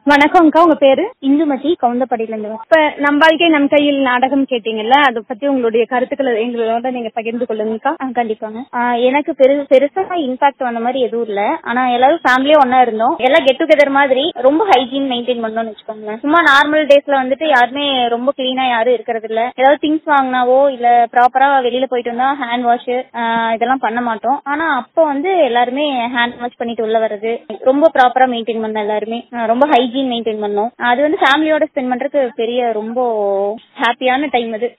வணக்கம்க்கா உங்க பேரு இந்துமதி கவுந்தப்படியில இருந்து வரேன். இப்ப நம் வாழ்க்கை நம் கையில் நாடகம் கேட்டீங்கல்ல அதை பத்தி உங்களுடைய கருத்துக்களை எங்களோட நீங்க பகிர்ந்து கொள்ளுங்கக்கா ஆ, கண்டிப்பாங்க ஆ, எனக்கு பெரு பெருசா இம்பாக்ட் வந்த மாதிரி எதுவும் இல்ல ஆனா எல்லாரும் ஃபேமிலியா ஒண்ணா இருந்தோம் எல்லாம் கெட் டுகெதர் மாதிரி ரொம்ப ஹைஜீன் மெயின்டைன் பண்ணோம்னு வச்சுக்கோங்களேன் சும்மா நார்மல் டேஸ்ல வந்துட்டு யாருமே ரொம்ப கிளீனா யாரும் இருக்கிறது இல்ல ஏதாவது திங்ஸ் வாங்கினாவோ இல்ல ப்ராப்பரா வெளியில போயிட்டு வந்தா ஹேண்ட் வாஷ் இதெல்லாம் பண்ண மாட்டோம் ஆனா அப்போ வந்து எல்லாருமே ஹேண்ட் வாஷ் பண்ணிட்டு உள்ள வர்றது ரொம்ப ப்ராப்பரா மெயின்டைன் பண்ண எல்லாருமே ஆ, ரொம்ப ஹைஜீன் மெயின்டைன் பண்ணோம் அது வந்து ஃபேமிலியோட ஸ்பெண்ட் பண்றதுக்கு பெரிய ரொம்ப ஹாப்பியான டைம் அது